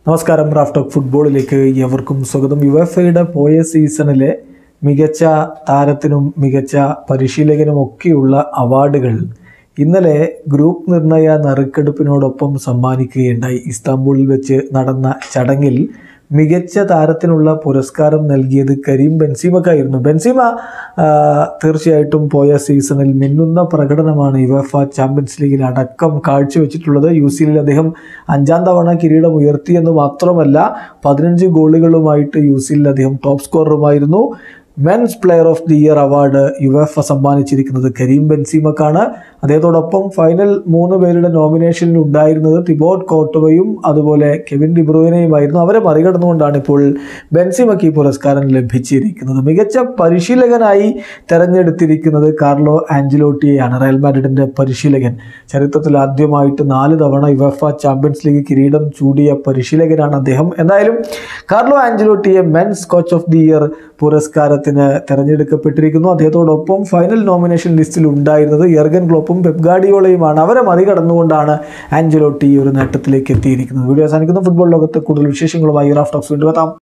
നമസ്കാരം റാഫ്റ്റോക്ക് ഫുട്ബോളിലേക്ക് എവർക്കും സ്വാഗതം യുഎഫയുടെ പോയ സീസണിലെ മികച്ച താരത്തിനും മികച്ച പരിശീലകനും ഒക്കെയുള്ള അവാർഡുകൾ ഇന്നലെ ഗ്രൂപ്പ് നിർണയ നറുക്കെടുപ്പിനോടൊപ്പം സമ്മാനിക്കുകയുണ്ടായി ഇസ്താംബൂളിൽ വെച്ച് നടന്ന ചടങ്ങിൽ മികച്ച താരത്തിനുള്ള പുരസ്കാരം നൽകിയത് കരീം ബെൻസീമക്കായിരുന്നു ബെൻസീമ ആ, തീർച്ചയായിട്ടും പോയ സീസണിൽ മിന്നുന്ന പ്രകടനമാണ് യുവഫ ചാമ്പ്യൻസ് ലീഗിൽ അടക്കം കാഴ്ചവെച്ചിട്ടുള്ളത് യു സിയിൽ അദ്ദേഹം അഞ്ചാം തവണ കിരീടം ഉയർത്തിയെന്ന് മാത്രമല്ല പതിനഞ്ച് ഗോളുകളുമായിട്ട് യു സിയിൽ അദ്ദേഹം ടോപ്പ് സ്കോററുമായിരുന്നു men's player of the year award UEFA സമ്മാനിച്ചിരിക്കുന്നത് കരീം ബെൻസീമക്കാണ് അദ്ദേഹത്തോടൊപ്പം ഫൈനൽ മൂന്ന് പേരുടെ നോമിനേഷനിൽ ഉണ്ടായിരുന്നത് തിബോട്ട് കോട്ടോവയും അതുപോലെ കെവിൻ ഡിബ്രൂവിനെയുമായിരുന്നു അവരെ മറികടന്നുകൊണ്ടാണ് ഇപ്പോൾ ബെൻസിമക്ക് ഈ പുരസ്കാരം ലഭിച്ചിരിക്കുന്നത് മികച്ച പരിശീലകനായി തെരഞ്ഞെടുത്തിരിക്കുന്നത് കാർലോ ആഞ്ചലോട്ടിയെയാണ് റയൽ മാഡ്രിഡിന്റെ പരിശീലകൻ ചരിത്രത്തിൽ ആദ്യമായിട്ട് നാല് തവണ യുവഫ ചാമ്പ്യൻസ് ലീഗ് കിരീടം ചൂടിയ പരിശീലകനാണ് അദ്ദേഹം എന്തായാലും കാർലോ ആഞ്ചലോട്ടിയെ men's coach of the year പുരസ്കാരത്തിന് തെരഞ്ഞെടുക്കപ്പെട്ടിരിക്കുന്നു അദ്ദേഹത്തോടൊപ്പം ഫൈനൽ നോമിനേഷൻ ലിസ്റ്റിൽ ഉണ്ടായിരുന്നത് യർഗൻ ക്ലോപ്പും പെപ്ഗാഡിയോളയുമാണ് അവരെ മറികടന്നുകൊണ്ടാണ് ആഞ്ചലോട്ടി ഈ ഒരു നേട്ടത്തിലേക്ക് എത്തിയിരിക്കുന്നത് വീഡിയോ അവസാനിക്കുന്ന ഫുട്ബോൾ ലോകത്തെ കൂടുതൽ വിശേഷങ്ങളുമായി റാഫ് ടോക്സ് വീണ്ടും എത്താം